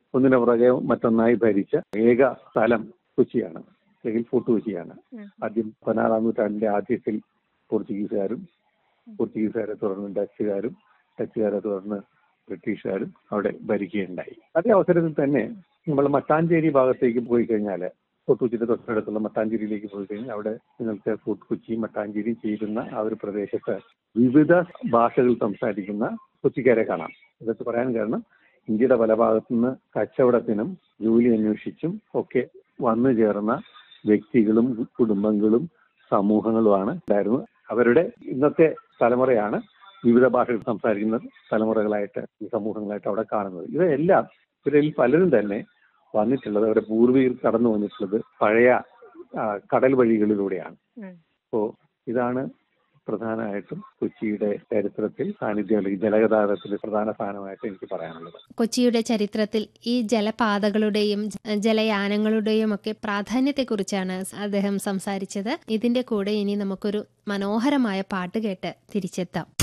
ഒന്നിനു പുറകെ മറ്റൊന്നായി ഭരിച്ച ഏക സ്ഥലം കൊച്ചിയാണ് അല്ലെങ്കിൽ ഫോർട്ട് കൊച്ചിയാണ് ആദ്യം പതിനാറാം നൂറ്റാണ്ടിന്റെ ആദ്യത്തിൽ പോർച്ചുഗീസുകാരും പോർച്ചുഗീസുകാരെ തുടർന്ന് ഡച്ചുകാരും ഡച്ചുകാരെ തുടർന്ന് ബ്രിട്ടീഷുകാരും അവിടെ ഭരിക്കുകയുണ്ടായി അതേ അവസരത്തിൽ തന്നെ നമ്മൾ മട്ടാഞ്ചേരി ഭാഗത്തേക്ക് പോയി കഴിഞ്ഞാൽ ഫോർട്ട് കൊച്ചിയുടെ തൊട്ടടുത്തുള്ള മട്ടാഞ്ചേരിയിലേക്ക് പോയി കഴിഞ്ഞാൽ അവിടെ നിങ്ങൾക്ക് ഫോർട്ട് കൊച്ചി മട്ടാഞ്ചേരി ചേരുന്ന ആ ഒരു പ്രദേശത്ത് വിവിധ ഭാഷകൾ സംസാരിക്കുന്ന കൊച്ചിക്കാരെ കാണാം ഇതൊക്കെ പറയാൻ കാരണം ഇന്ത്യയുടെ പല ഭാഗത്തു നിന്ന് കച്ചവടത്തിനും ജോലി അന്വേഷിച്ചും ഒക്കെ വന്നു ചേർന്ന വ്യക്തികളും കുടുംബങ്ങളും സമൂഹങ്ങളുമാണ് ഉണ്ടായിരുന്നത് അവരുടെ ഇന്നത്തെ തലമുറയാണ് വിവിധ ഭാഷകൾ സംസാരിക്കുന്ന തലമുറകളായിട്ട് ഈ സമൂഹങ്ങളായിട്ട് അവിടെ കാണുന്നത് ഇവയെല്ലാം ഇവരിൽ പലരും തന്നെ വന്നിട്ടുള്ളത് അവരുടെ പൂർവികർ കടന്നു വന്നിട്ടുള്ളത് പഴയ ആ, കടൽ വഴികളിലൂടെയാണ് അപ്പോ ഇതാണ് പ്രധാനമായിട്ടും കൊച്ചിയുടെ ചരിത്രത്തിൽ സാന്നിധ്യം അല്ലെങ്കിൽ ജലഗതാഗതത്തിൽ പ്രധാന സ്ഥാനമായിട്ട് എനിക്ക് പറയാനുള്ളത് കൊച്ചിയുടെ ചരിത്രത്തിൽ ഈ ജലപാതകളുടെയും ജ- ജലയാനങ്ങളുടെയും ഒക്കെ പ്രാധാന്യത്തെക്കുറിച്ചാണ് അദ്ദേഹം സംസാരിച്ചത് ഇതിന്റെ കൂടെ ഇനി നമുക്കൊരു മനോഹരമായ പാട്ട് കേട്ട് തിരിച്ചെത്താം